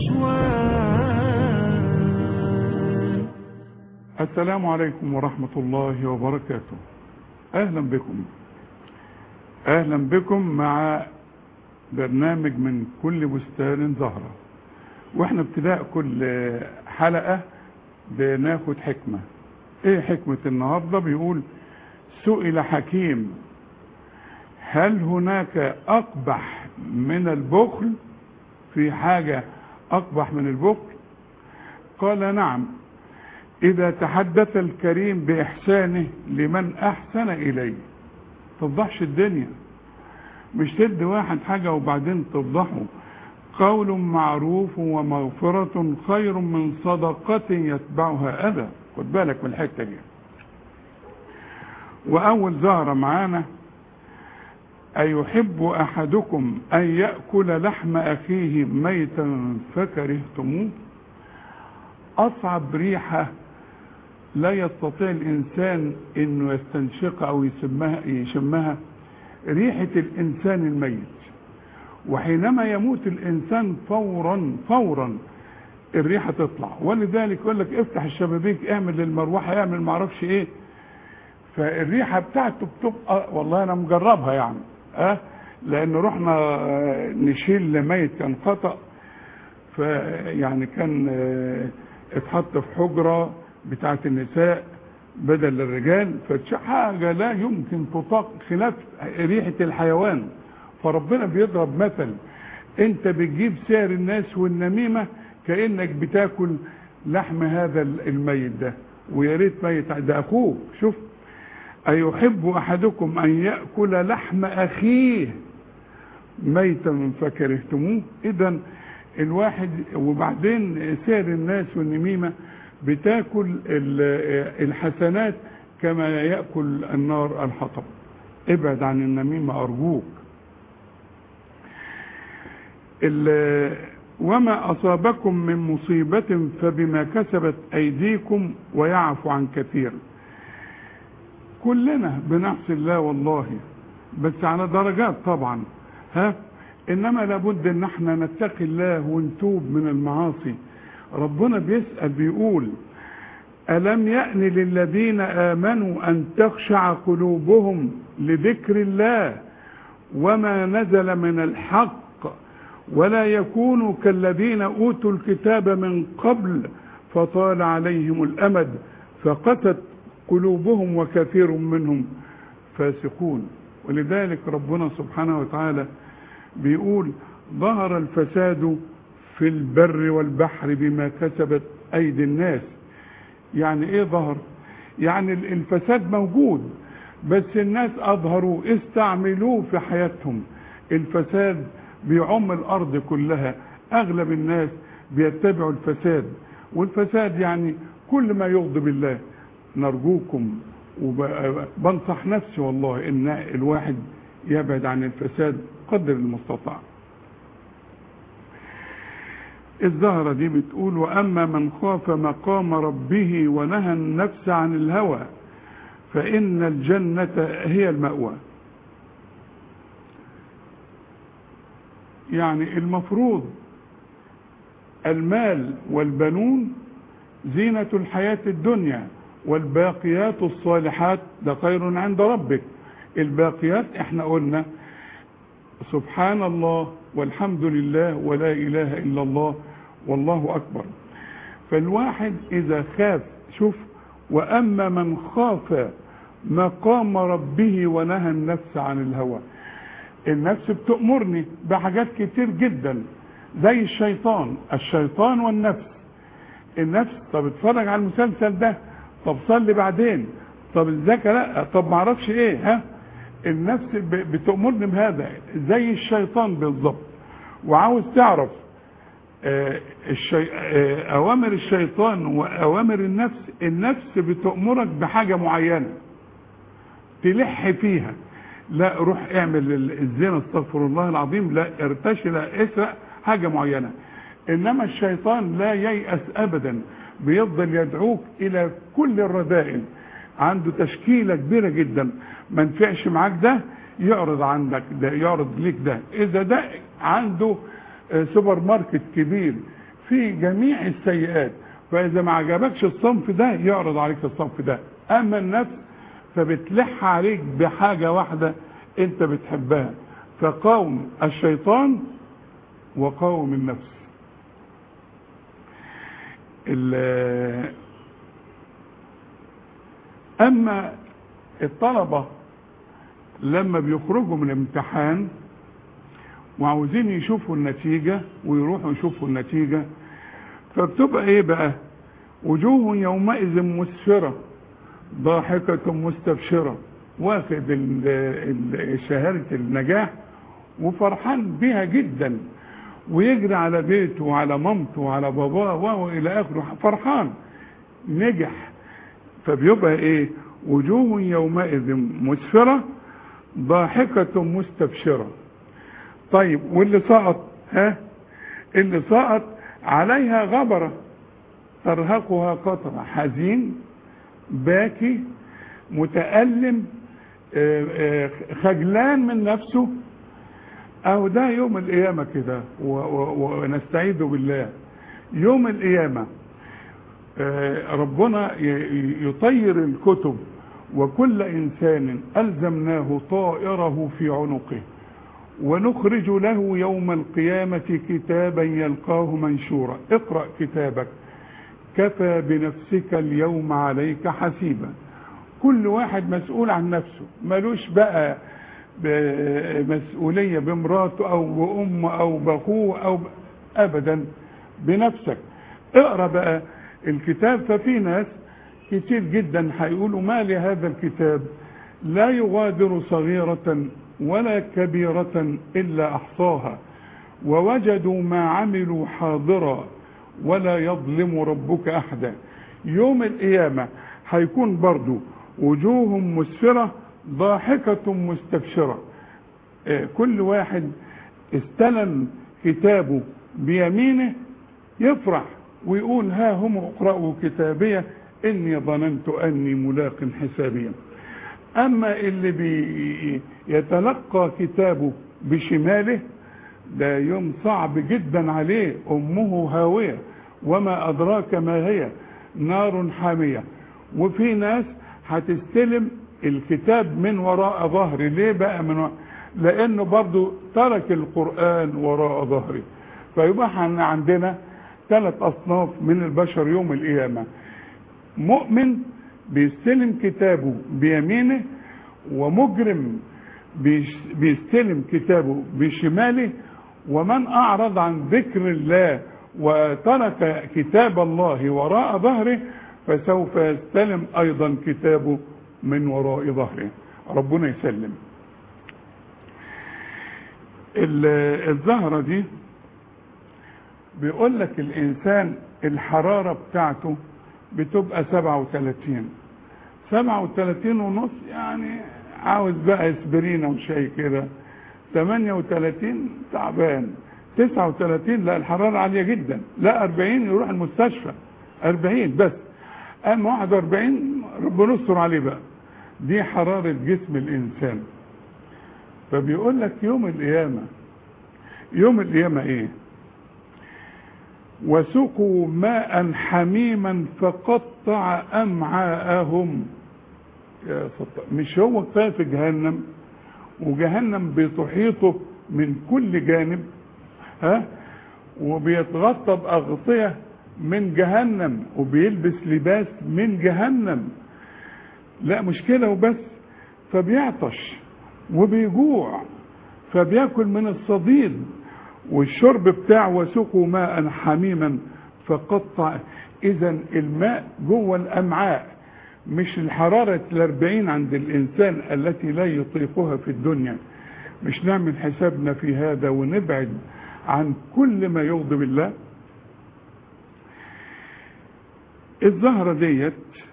النشوان السلام عليكم ورحمة الله وبركاته أهلا بكم أهلا بكم مع برنامج من كل بستان زهرة واحنا ابتداء كل حلقة بناخد حكمة ايه حكمة النهاردة بيقول سئل حكيم هل هناك أقبح من البخل في حاجة أقبح من البخل قال نعم إذا تحدث الكريم بإحسانه لمن أحسن إليه تفضحش الدنيا مش تدي واحد حاجة وبعدين تفضحه قول معروف ومغفرة خير من صدقة يتبعها أذى خد بالك من الحتة دي وأول زهرة معانا أيحب أحدكم أن يأكل لحم أخيه ميتا فكرهتموه أصعب ريحة لا يستطيع الإنسان أنه يستنشقها أو يسمها, يشمها ريحة الإنسان الميت وحينما يموت الإنسان فورا فورا الريحة تطلع ولذلك يقول لك افتح الشبابيك اعمل المروحة اعمل معرفش ايه فالريحة بتاعته بتبقى والله انا مجربها يعني اه لان رحنا آه، نشيل ميت كان خطأ فيعني كان آه، اتحط في حجرة بتاعة النساء بدل الرجال فحاجة لا يمكن تطاق خلاف ريحة الحيوان فربنا بيضرب مثل انت بتجيب سعر الناس والنميمة كأنك بتاكل لحم هذا الميت ده ويا ريت ميت ده اخوك شوف أيحب أحدكم أن يأكل لحم أخيه ميتا فكرهتموه إذا الواحد وبعدين سائر الناس والنميمة بتاكل ال- الحسنات كما يأكل النار الحطب ابعد عن النميمة أرجوك ال- وما أصابكم من مصيبة فبما كسبت أيديكم ويعفو عن كثير كلنا بنعصي الله والله بس على درجات طبعا ها انما لابد ان احنا نتقي الله ونتوب من المعاصي ربنا بيسأل بيقول ألم يأن للذين آمنوا أن تخشع قلوبهم لذكر الله وما نزل من الحق ولا يكونوا كالذين أوتوا الكتاب من قبل فطال عليهم الأمد فقست قلوبهم وكثير منهم فاسقون ولذلك ربنا سبحانه وتعالى بيقول ظهر الفساد في البر والبحر بما كسبت أيدي الناس يعني ايه ظهر يعني الفساد موجود بس الناس اظهروا استعملوه في حياتهم الفساد بيعم الارض كلها اغلب الناس بيتبعوا الفساد والفساد يعني كل ما يغضب الله نرجوكم وبنصح نفسي والله ان الواحد يبعد عن الفساد قدر المستطاع الزهرة دي بتقول وأما من خاف مقام ربه ونهى النفس عن الهوى فإن الجنة هي المأوى يعني المفروض المال والبنون زينة الحياة الدنيا والباقيات الصالحات ده خير عند ربك الباقيات احنا قلنا سبحان الله والحمد لله ولا إله إلا الله والله أكبر فالواحد إذا خاف شوف وأما من خاف مقام ربه ونهى النفس عن الهوى النفس بتأمرني بحاجات كتير جدا زي الشيطان الشيطان والنفس النفس طب اتفرج على المسلسل ده طب صلي بعدين طب الذكاء لا طب معرفش ايه ها النفس ب- بتأمرني بهذا زي الشيطان بالظبط وعاوز تعرف آه، الشي... آه، أوامر الشيطان وأوامر النفس النفس بتأمرك بحاجة معينة تلح فيها لا روح اعمل ال- الزنا استغفر الله العظيم لا ارتشي لا اسرق حاجة معينة انما الشيطان لا ييأس ابدا بيفضل يدعوك الى كل الرذائل عنده تشكيلة كبيرة جدا ما نفعش معاك ده يعرض عندك ده يعرض ليك ده اذا ده عنده آه، سوبر ماركت كبير في جميع السيئات فاذا ما عجبكش الصنف ده يعرض عليك الصنف ده اما النفس فبتلح عليك بحاجة واحدة انت بتحبها فقاوم الشيطان وقاوم النفس ال- اما الطلبة لما بيخرجوا من الامتحان وعاوزين يشوفوا النتيجة ويروحوا يشوفوا النتيجة فبتبقى ايه بقى وجوه يومئذ مسفرة ضاحكة مستبشرة واخد ال- ال- شهادة النجاح وفرحان بيها جدا ويجري على بيته وعلى مامته وعلى باباه والى اخره فرحان نجح فبيبقى ايه وجوه يومئذ مسفرة ضاحكة مستبشرة طيب واللي سقط ها اللي سقط عليها غبرة ترهقها قطرة حزين باكي متألم آه، آه، خجلان من نفسه أو ده يوم القيامة كده و- و- ونستعيذ بالله يوم القيامة آه، ربنا ي- ي- يطير الكتب وكل إنسان ألزمناه طائره في عنقه ونخرج له يوم القيامة كتابا يلقاه منشورا اقرأ كتابك كفى بنفسك اليوم عليك حسيبا كل واحد مسؤول عن نفسه ملوش بقى ب- مسؤولية بمراته او بامه او باخوه او ب... ابدا بنفسك اقرا بقى الكتاب ففي ناس كتير جدا هيقولوا ما لهذا الكتاب لا يغادر صغيرة ولا كبيرة الا احصاها ووجدوا ما عملوا حاضرا ولا يظلم ربك احدا يوم القيامة هيكون برضو وجوه مسفرة ضاحكة مستبشرة آه، كل واحد استلم كتابه بيمينه يفرح ويقول ها هم اقرأوا كتابية إني ظننت أني ملاق حسابيا أما اللي بي يتلقى كتابه بشماله ده يوم صعب جدا عليه أمه هاوية وما أدراك ما هي نار حامية وفي ناس هتستلم الكتاب من وراء ظهري ليه بقى من وراء لأنه برضو ترك القرآن وراء ظهري فيبقى احنا عندنا ثلاث أصناف من البشر يوم القيامة مؤمن بيستلم كتابه بيمينه ومجرم بيش- بيستلم كتابه بشماله ومن أعرض عن ذكر الله وترك كتاب الله وراء ظهره فسوف يستلم أيضا كتابه من وراء ظهره ربنا يسلم ال- الزهرة دي بيقول لك الإنسان الحرارة بتاعته بتبقى 37 37 ونص يعني عاوز بقى اسبرينة وشاي كده 38 تعبان 39 لا الحرارة عالية جدا لا 40 يروح المستشفى 40 بس اما 41 ربنا يستر عليه بقى دي حرارة جسم الانسان فبيقول لك يوم القيامة يوم القيامة ايه وسقوا ماء حميما فقطع امعاءهم يا سطر. مش هو كفايه في جهنم وجهنم بتحيطه من كل جانب ها وبيتغطى باغطيه من جهنم وبيلبس لباس من جهنم لا مشكله وبس فبيعطش وبيجوع فبياكل من الصديد والشرب بتاع وسقوا ماء حميما فقطع اذا الماء جوه الامعاء مش الحرارة الاربعين عند الانسان التي لا يطيقها في الدنيا مش نعمل حسابنا في هذا ونبعد عن كل ما يغضب الله الزهرة ديت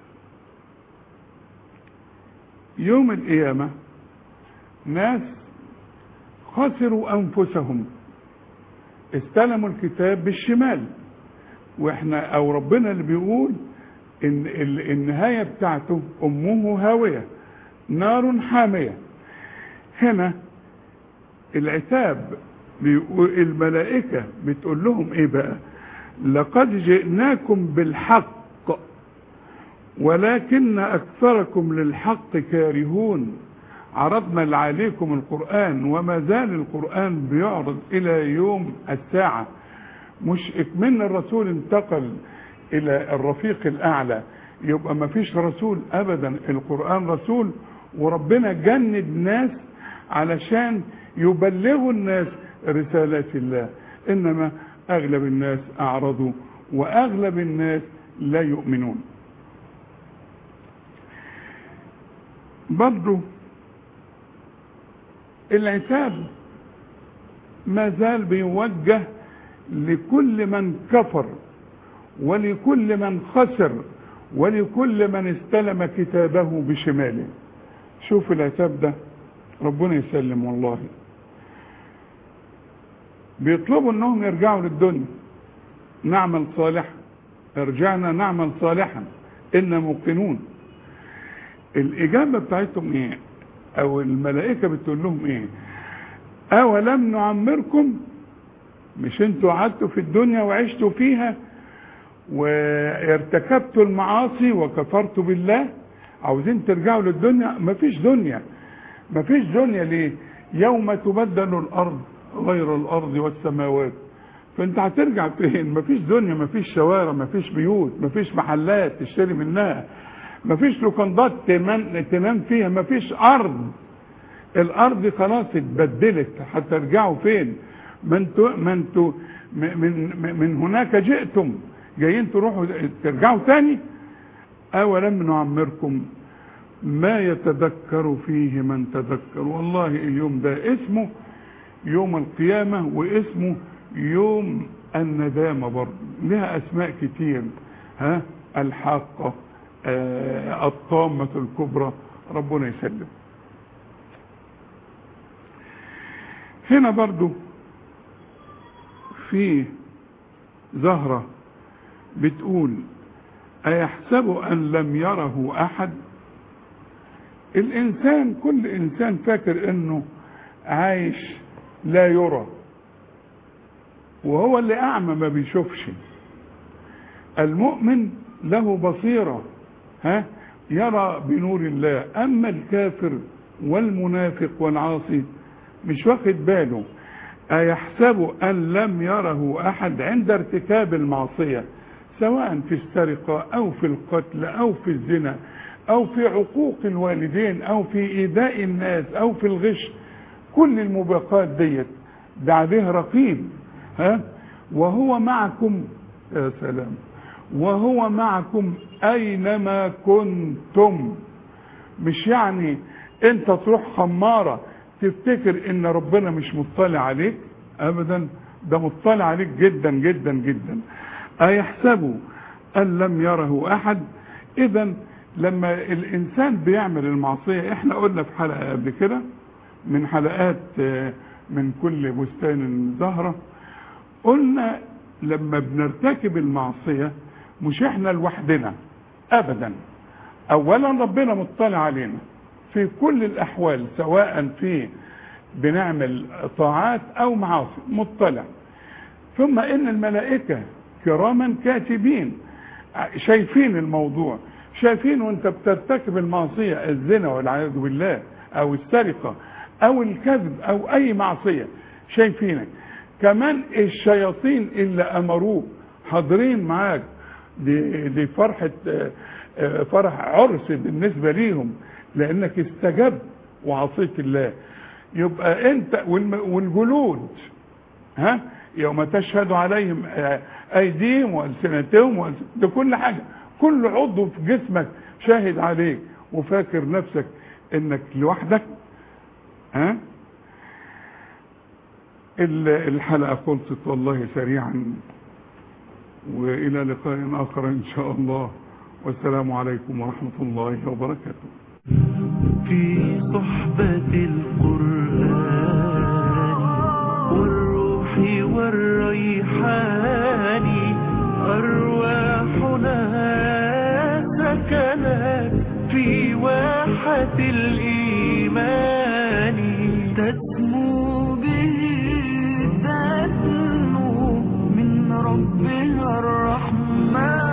يوم القيامة ناس خسروا انفسهم استلموا الكتاب بالشمال واحنا او ربنا اللي بيقول ان ال- النهايه بتاعته امه هاويه نار حاميه هنا العتاب بيقول الملائكه بتقول لهم ايه بقى لقد جئناكم بالحق ولكن أكثركم للحق كارهون عرضنا عليكم القرآن وما زال القرآن بيعرض إلى يوم الساعة مش من الرسول انتقل إلى الرفيق الأعلى يبقى ما فيش رسول أبدا القرآن رسول وربنا جند ناس علشان يبلغوا الناس رسالات الله إنما أغلب الناس أعرضوا وأغلب الناس لا يؤمنون برضو العتاب ما زال بيوجه لكل من كفر ولكل من خسر ولكل من استلم كتابه بشماله شوف العتاب ده ربنا يسلم والله بيطلبوا انهم يرجعوا للدنيا نعمل صالحا ارجعنا نعمل صالحا إنا موقنون الإجابة بتاعتهم إيه أو الملائكة بتقول لهم إيه أولم نعمركم مش انتوا قعدتوا في الدنيا وعشتوا فيها وارتكبتوا المعاصي وكفرتوا بالله عاوزين ترجعوا للدنيا مفيش دنيا مفيش دنيا ليه يوم تبدل الارض غير الارض والسماوات فانت هترجع فين مفيش دنيا مفيش شوارع مفيش بيوت مفيش محلات تشتري منها مفيش لوكندات تنام فيها مفيش ارض الارض خلاص اتبدلت هترجعوا فين ما انتوا ما انتوا من من هناك جئتم جايين تروحوا ترجعوا تاني اولم نعمركم ما يتذكر فيه من تذكر والله اليوم ده اسمه يوم القيامة واسمه يوم الندامة برضه لها اسماء كتير ها الحاقة آه الطامة الكبرى ربنا يسلم هنا برضو في زهرة بتقول أيحسب أن لم يره أحد الإنسان كل إنسان فاكر أنه عايش لا يرى وهو اللي أعمى ما بيشوفش المؤمن له بصيرة ها يرى بنور الله أما الكافر والمنافق والعاصي مش واخد باله أيحسب أن لم يره أحد عند ارتكاب المعصية سواء في السرقة أو في القتل أو في الزنا أو في عقوق الوالدين أو في إيذاء الناس أو في الغش كل الموبقات ديت ده عليه رقيب ها وهو معكم يا سلام وهو معكم أينما كنتم مش يعني انت تروح خمارة تفتكر ان ربنا مش مطلع عليك ابدا ده مطلع عليك جدا جدا جدا ايحسبوا ان لم يره احد اذا لما الانسان بيعمل المعصية احنا قلنا في حلقة قبل كده من حلقات من كل بستان زهرة قلنا لما بنرتكب المعصية مش احنا لوحدنا ابدا اولا ربنا مطلع علينا في كل الاحوال سواء في بنعمل طاعات او معاصي مطلع ثم ان الملائكة كراما كاتبين شايفين الموضوع شايفين وانت بترتكب المعصية الزنا والعياذ بالله او السرقة او الكذب او اي معصية شايفينك كمان الشياطين اللي امروك حاضرين معاك دي, دي فرحة فرح عرس بالنسبة ليهم لانك استجبت وعصيت الله يبقى انت والجلود ها يوم تشهد عليهم ايديهم والسنتهم ده كل حاجة كل عضو في جسمك شاهد عليك وفاكر نفسك انك لوحدك ها الحلقة خلصت والله سريعا والى لقاء اخر ان شاء الله والسلام عليكم ورحمة الله وبركاته في صحبة القرآن والروح والريحان أرواحنا سكنت في واحة الإيمان تسمو به تسمو من رب بها الرحمن